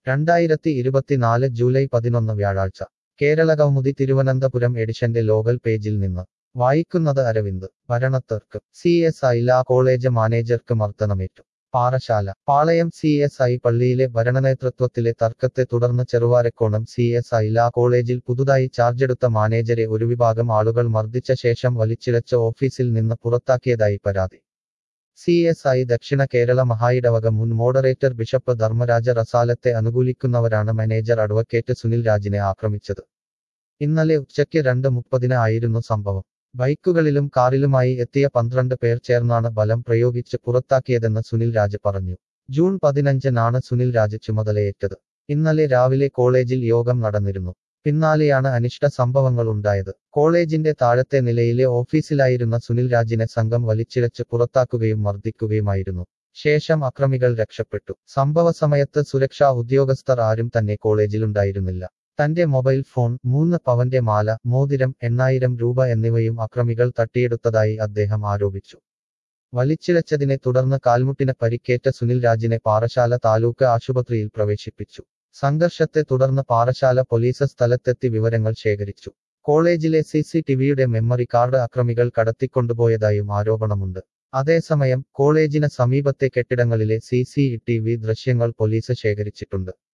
രണ്ടായിരത്തി ഇരുപത്തിനാല് ജൂലൈ പതിനൊന്ന് വ്യാഴാഴ്ച കേരള കൗമുദി തിരുവനന്തപുരം എഡിഷന്റെ ലോകൽ പേജിൽ നിന്ന് വായിക്കുന്നത് അരവിന്ദ് ഭരണത്തർക്ക് C S I law college മാനേജർക്ക് മർദ്ദനമേറ്റു Parassala Palayam C S I പള്ളിയിലെ ഭരണനേതൃത്വത്തിലെ തർക്കത്തെ തുടർന്ന് ചെറുവാരക്കോണം സി എസ് ഐ ലാ കോളേജിൽ പുതുതായി ചാർജെടുത്ത മാനേജരെ ഒരു വിഭാഗം ആളുകൾ മർദ്ദിച്ച ശേഷം വലിച്ചിഴച്ച ഓഫീസിൽ നിന്ന് പുറത്താക്കിയതായി പരാതി സി എസ് ഐ ദക്ഷിണ കേരള മഹായിടവക മുൻ മോഡറേറ്റർ ബിഷപ്പ് ധർമ്മരാജ റസാലത്തെ അനുകൂലിക്കുന്നവരാണ് മാനേജർ അഡ്വക്കേറ്റ് സുനിൽ രാജിനെ ആക്രമിച്ചത് ഇന്നലെ ഉച്ചയ്ക്ക് രണ്ട് മുപ്പതിന് ആയിരുന്നു സംഭവം ബൈക്കുകളിലും കാറിലുമായി എത്തിയ പന്ത്രണ്ട് പേർ ചേർന്നാണ് ബലം പ്രയോഗിച്ച് പുറത്താക്കിയതെന്ന് സുനിൽ രാജ് പറഞ്ഞു ജൂൺ പതിനഞ്ചിനാണ് സുനിൽ രാജ് ചുമതലയേറ്റത് ഇന്നലെ രാവിലെ കോളേജിൽ യോഗം നടന്നിരുന്നു പിന്നാലെയാണ് അനിഷ്ട സംഭവങ്ങൾ ഉണ്ടായത് കോളേജിന്റെ താഴത്തെ നിലയിലെ ഓഫീസിലായിരുന്ന സുനിൽ രാജിനെ സംഘം വലിച്ചിഴച്ച് പുറത്താക്കുകയും മർദ്ദിക്കുകയുമായിരുന്നു ശേഷം അക്രമികൾ രക്ഷപ്പെട്ടു സംഭവ സമയത്ത് സുരക്ഷാ ഉദ്യോഗസ്ഥർ ആരും തന്നെ കോളേജിലുണ്ടായിരുന്നില്ല തന്റെ മൊബൈൽ ഫോൺ മൂന്ന് പവന്റെ മാല മോതിരം എണ്ണായിരം രൂപ എന്നിവയും അക്രമികൾ തട്ടിയെടുത്തതായി അദ്ദേഹം ആരോപിച്ചു വലിച്ചിഴച്ചതിനെ തുടർന്ന് കാൽമുട്ടിന് പരിക്കേറ്റ സുനിൽ രാജിനെ പാറശാല താലൂക്ക് ആശുപത്രിയിൽ പ്രവേശിപ്പിച്ചു സംഘർഷത്തെ തുടർന്ന് പാറശാല പോലീസ് സ്ഥലത്തെത്തി വിവരങ്ങൾ ശേഖരിച്ചു കോളേജിലെ സി സി ടിവിയുടെ മെമ്മറി കാർഡ് അക്രമികൾ കടത്തിക്കൊണ്ടുപോയതായും ആരോപണമുണ്ട് അതേസമയം കോളേജിന് സമീപത്തെ കെട്ടിടങ്ങളിലെ സി സി ടി വി ദൃശ്യങ്ങൾ പോലീസ് ശേഖരിച്ചിട്ടുണ്ട്